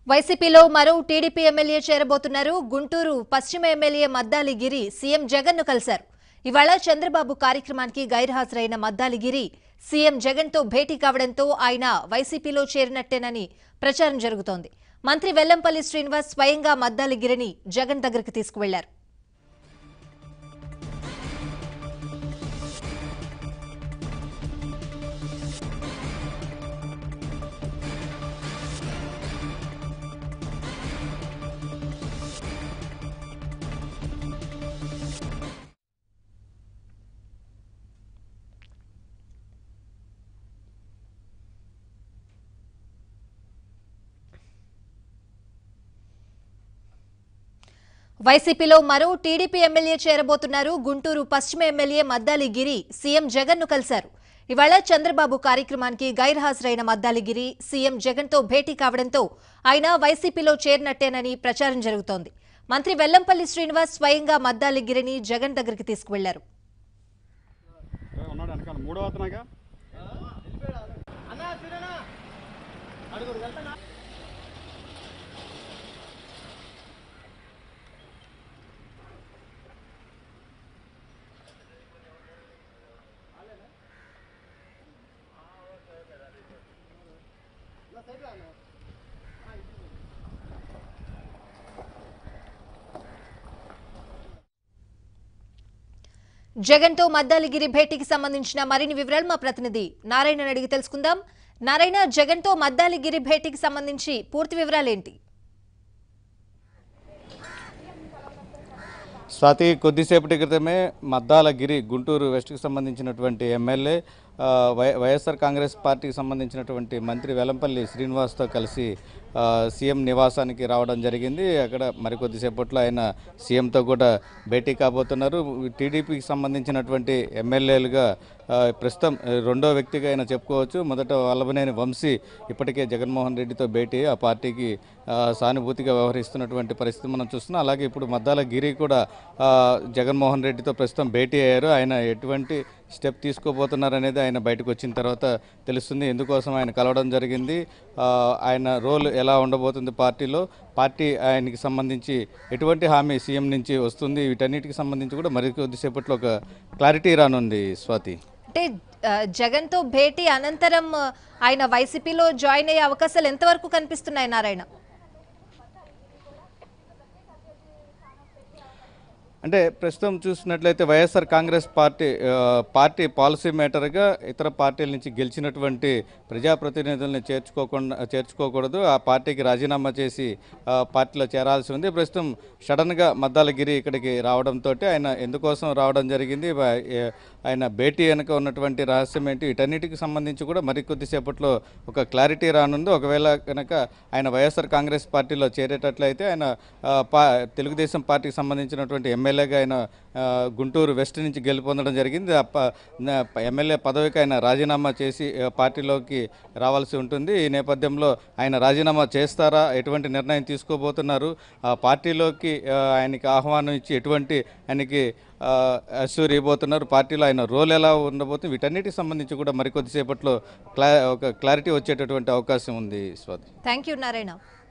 వైసీపీలో మరో TDP MLA చేరబోతున్నారు గుంటూరు పశ్చిమ ఎమ్మెల్యే మద్దాలి గిరి సీఎం జగన్ ను కలిశారు ఇవాళ చంద్రబాబు కార్యక్రమానికి గైర్హాజరైన మద్దాలి గిరి సీఎం జగన్ తో భేటీ కావడంతో ఆయన వైసీపీలో చేరినట్టేనని ప్రచారం జరుగుతోంది మంత్రి వెల్లంపల్లి శ్రీనివాస్ స్వయంగా మద్దాలి గిరిని జగన్ దగ్గరికి తీసుకువెళ్లారు వైసీపీలో మరో టీడీపీ ఎమ్మెల్యే చేరబోతున్నారు గుంటూరు పశ్చిమ ఎమ్మెల్యే మద్దాలి గిరి సీఎం జగన్ ను కలిశారు ఇవాళ చంద్రబాబు కార్యక్రమానికి గైర్హాజరైన మద్దాలి గిరి సీఎం జగన్ తో భేటీ కావడంతో ఆయన వైసీపీలో చేరినట్టేనని ప్రచారం జరుగుతోంది మంత్రి వెల్లంపల్లి శ్రీనివాస్ స్వయంగా మద్దాలి గిరిని జగన్ దగ్గరికి తీసుకువెళ్లారు ఏ ఉన్నాడు వెనకాల మూడో అతనాగా జగన్ తో మద్దాలిగిరి భేటీకి సంబంధించిన మరిన్ని వివరాలు మా ప్రతినిధి నారాయణ అడిగి తెలుసుకుందాం నారాయణ జగన్ తో మద్దాలిగిరి భేటీకి సంబంధించి పూర్తి వివరాలేంటి స్వాతి కొద్దిసేపటి క్రితమే మద్దాల గిరి గుంటూరు వెస్ట్కి సంబంధించినటువంటి ఎమ్మెల్యే ఆ, వై వైఎస్ఆర్ కాంగ్రెస్ పార్టీకి సంబంధించినటువంటి మంత్రి వెలంపల్లి శ్రీనివాస్తో కలిసి ఆ, సీఎం నివాసానికి రావడం జరిగింది అక్కడ మరికొద్దిసేపట్లో ఆయన సీఎంతో కూడా భేటీ కాబోతున్నారు టీడీపీకి సంబంధించినటువంటి ఎమ్మెల్యేలుగా ఆ, ప్రస్తుతం ఆ, రెండో వ్యక్తిగా ఆయన చెప్పుకోవచ్చు మొదట వల్లభనేని వంశీ ఇప్పటికే జగన్మోహన్ రెడ్డితో భేటీ ఆ పార్టీకి ఆ, సానుభూతిగా వ్యవహరిస్తున్నటువంటి పరిస్థితి మనం చూస్తున్నాం అలాగే ఇప్పుడు మద్దాల గిరి కూడా ఆ, జగన్మోహన్ రెడ్డితో ప్రస్తుతం భేటీ అయ్యారు ఆయన ఎటువంటి స్టెప్ తీసుకోబోతున్నారు అనేది ఆయన బయటకు వచ్చిన తర్వాత తెలుస్తుంది ఎందుకోసం ఆయన కలవడం జరిగింది ఆ, ఆయన రోల్ ఎలా ఉండబోతుంది పార్టీలో పార్టీ ఆయనకి సంబంధించి ఎటువంటి హామీ సీఎం నుంచి వస్తుంది వీటన్నిటికి సంబంధించి కూడా మరి కొద్దిసేపట్లో ఒక క్లారిటీ రానుంది స్వాతి అంటే ఆ, జగన్ తో భేటీ అనంతరం ఆ, ఆయన వైసీపీలో జాయిన్ అయ్యే అవకాశాలు ఎంతవరకు కనిపిస్తున్నాయి నారాయణ అంటే ప్రస్తుతం చూసినట్లయితే వైఎస్ఆర్ కాంగ్రెస్ పార్టీ ఆ, పార్టీ పాలసీ మేటర్గా ఇతర పార్టీల నుంచి గెలిచినటువంటి ప్రజాప్రతినిధుల్ని చేర్చుకోకుండా చేర్చుకోకూడదు ఆ పార్టీకి రాజీనామా చేసి ఆ, పార్టీలో చేరాల్సి ఉంది ప్రస్తుతం సడన్గా మద్దాలగిరి ఇక్కడికి రావడంతో ఆయన ఎందుకోసం రావడం జరిగింది వా- ఏ- ఆయన భేటీ వెనుక ఉన్నటువంటి రహస్యం ఏంటి వీటన్నిటికి సంబంధించి కూడా మరికొద్దిసేపట్లో ఒక క్లారిటీ రానుంది ఒకవేళ కనుక ఆయన వైఎస్ఆర్ కాంగ్రెస్ పార్టీలో చేరేటట్లయితే ఆయన ఆ, పా తెలుగుదేశం పార్టీకి సంబంధించినటువంటి ఎమ్మెల్యేగా ఆయన ఆ, గుంటూరు వెస్ట్ నుంచి గెలుపొందడం జరిగింది ఆ ప- న- ఎమ్మెల్యే పదవికి ఆయన రాజీనామా చేసి ఆ, పార్టీలోకి రావాల్సి ఉంటుంది ఈ నేపథ్యంలో ఆయన రాజీనామా చేస్తారా ఎటువంటి నిర్ణయం తీసుకోబోతున్నారు ఆ పార్టీలోకి ఆ, ఆయనకి ఆహ్వానం ఇచ్చి ఎటువంటి ఆయనకి అష్యూర్ ఇవ్వబోతున్నారు పార్టీలో ఆయన రోల్ ఎలా ఉండబోతుంది వీటన్నిటికి సంబంధించి కూడా మరికొద్దిసేపట్లో క్లా ఒక క్లారిటీ వచ్చేటటువంటి అవకాశం ఉంది స్వాతి థ్యాంక్ యూ నారాయణ